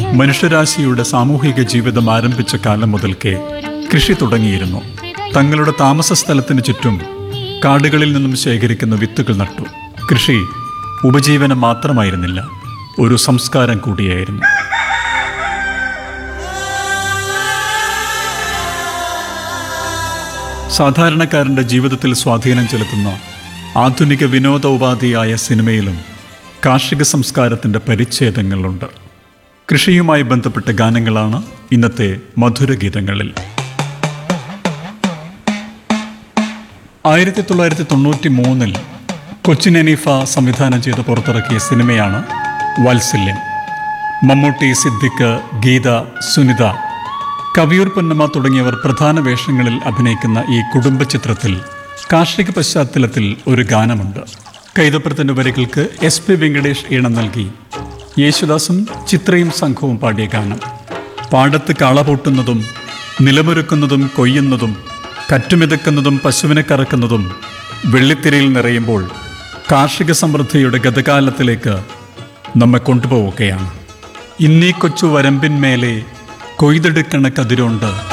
മനുഷ്യരാശിയുടെ സാമൂഹിക ജീവിതം ആരംഭിച്ച കാലം മുതൽക്കേ കൃഷി തുടങ്ങിയിരുന്നു തങ്ങളുടെ താമസ സ്ഥലത്തിന് ചുറ്റും കാടുകളിൽ നിന്നും ശേഖരിക്കുന്ന വിത്തുകൾ നട്ടു കൃഷി ഉപജീവനം മാത്രമായിരുന്നില്ല ഒരു സംസ്കാരം കൂടിയായിരുന്നു സാധാരണക്കാരൻ്റെ ജീവിതത്തിൽ സ്വാധീനം ചെലുത്തുന്ന ആധുനിക വിനോദ ഉപാധിയായ സിനിമയിലും കാർഷിക സംസ്കാരത്തിൻ്റെ പരിച്ഛേദങ്ങളുണ്ട് കൃഷിയുമായി ബന്ധപ്പെട്ട ഗാനങ്ങളാണ് ഇന്നത്തെ മധുരഗീതങ്ങളിൽ ആയിരത്തി തൊള്ളായിരത്തി തൊണ്ണൂറ്റി മൂന്നിൽ കൊച്ചിൻ അനീഫ സംവിധാനം ചെയ്ത് പുറത്തിറക്കിയ സിനിമയാണ് വാത്സല്യം മമ്മൂട്ടി സിദ്ദിഖ് ഗീത സുനിത കവിയൂർ പൊന്നമ്മ തുടങ്ങിയവർ പ്രധാന വേഷങ്ങളിൽ അഭിനയിക്കുന്ന ഈ കുടുംബ ചിത്രത്തിൽ കാർഷിക പശ്ചാത്തലത്തിൽ ഒരു ഗാനമുണ്ട് കൈതപ്രത്തിന്റെ വരികൾക്ക് എസ് പി വെങ്കടേഷ് ഈണം നൽകി യേശുദാസും ചിത്രയും സംഘവും പാടിയ ഗാനം പാടത്ത് കള പൊട്ടുന്നതും നിലമൊരുക്കുന്നതും കൊയ്യുന്നതും കറ്റുമിതക്കുന്നതും പശുവിനെ കറക്കുന്നതും വെള്ളിത്തിരയിൽ നിറയുമ്പോൾ കാർഷിക സമൃദ്ധിയുടെ ഗതകാലത്തിലേക്ക് നമ്മെ കൊണ്ടുപോവുകയാണ് ഇന്നീ കൊച്ചു വരമ്പിന്മേലെ കൊയ്തെടുക്കണ കതിരുണ്ട്